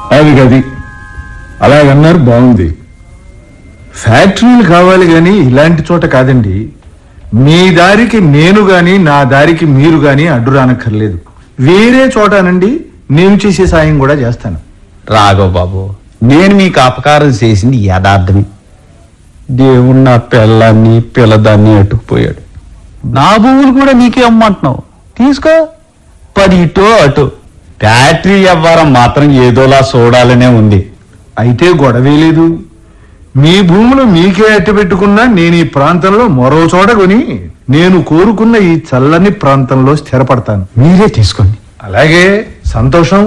అది గది అలాగన్నారు బాగుంది ఫ్యాక్టరీలు కావాలి గాని ఇలాంటి చోట కాదండి మీ దారికి నేను గాని నా దారికి మీరు గాని అడ్డు రానక్కర్లేదు వేరే చోటనండి నేను చేసే సాయం కూడా చేస్తాను రాఘవ్ బాబు నేను మీకు అపకారం చేసింది యథార్థమే దేవుడు నా పిల్లాన్ని పిల్లదాన్ని అట్టుకుపోయాడు నా భూములు కూడా నీకే అమ్మంటున్నావు తీసుకో పది ఇటో అటు ఫ్యాక్టరీ వ్యవహారం మాత్రం ఏదోలా చూడాలనే ఉంది అయితే గొడవే లేదు మీ భూములు మీకే అట్టి పెట్టుకున్నా నేను ఈ ప్రాంతంలో మరో చోట కొని నేను కోరుకున్న ఈ చల్లని ప్రాంతంలో స్థిరపడతాను మీరే తీసుకోండి అలాగే సంతోషం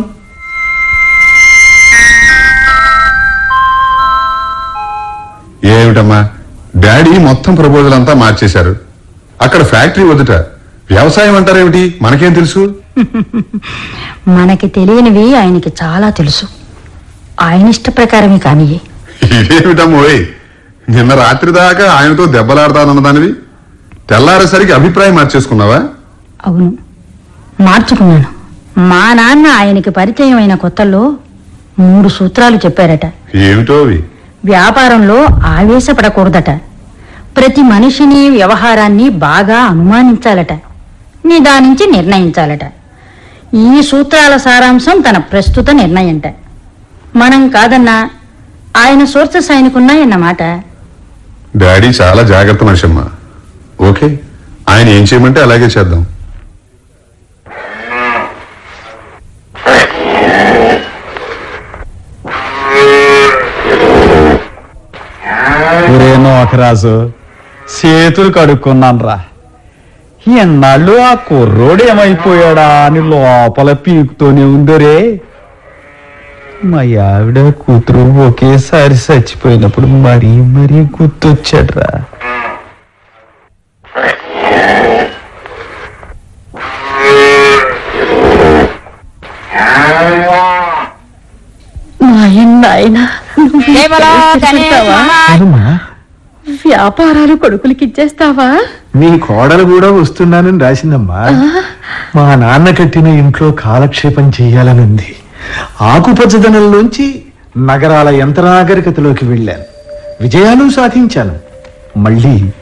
ఏమిటమ్మా డాడీ మొత్తం ప్రపోజల్ అంతా మార్చేశారు అక్కడ ఫ్యాక్టరీ వద్దుట వ్యవసాయం అంటారేమిటి మనకేం తెలుసు మనకి తెలియనివి ఆయనకి చాలా తెలుసు ఆయన ఇష్ట ప్రకారమే కానీ ఇదేమిటమ్మోయ్ నిన్న రాత్రి దాకా ఆయనతో దెబ్బలాడతానన్నదానివి తెల్లారేసరికి అభిప్రాయం మార్చేసుకున్నావా అవును మార్చుకున్నాను మా నాన్న ఆయనకి పరిచయం అయిన కొత్తల్లో మూడు సూత్రాలు చెప్పారట ఏమిటో అవి వ్యాపారంలో ఆవేశపడకూడదట ప్రతి మనిషిని వ్యవహారాన్ని బాగా అనుమానించాలట నిదానించి నిర్ణయించాలట ఈ సూత్రాల సారాంశం తన ప్రస్తుత నిర్ణయంట మనం కాదన్నా ఆయన సోర్సెస్ ఆయనకున్నాయన్నమాట డాడీ చాలా జాగ్రత్త మనిషమ్మా ఓకే ఆయన ఏం చేయమంటే అలాగే చేద్దాం ఒరే నోకరాజు చేతులు కడుక్కున్నాను రా ఎన్నాళ్ళు ఆ కుర్రోడు ఏమైపోయాడా అని లోపల పీకుతూనే ఉందరే మా ఆవిడ కూతురు ఒకేసారి చచ్చిపోయినప్పుడు మరీ మరీ గుర్తొచ్చాడ్రా నాయన అవునమ్మా, వ్యాపారాలు కొడుకులకి ఇచ్చేస్తావా మీ కోడలు కూడా వస్తున్నానని రాసిందమ్మా మా నాన్న కట్టిన ఇంట్లో కాలక్షేపం చెయ్యాలనుంది ఆకుపచ్చదనంలోంచి నగరాల యంత్రనాగరికతలోకి వెళ్ళాను విజయాలు సాధించాను మళ్ళీ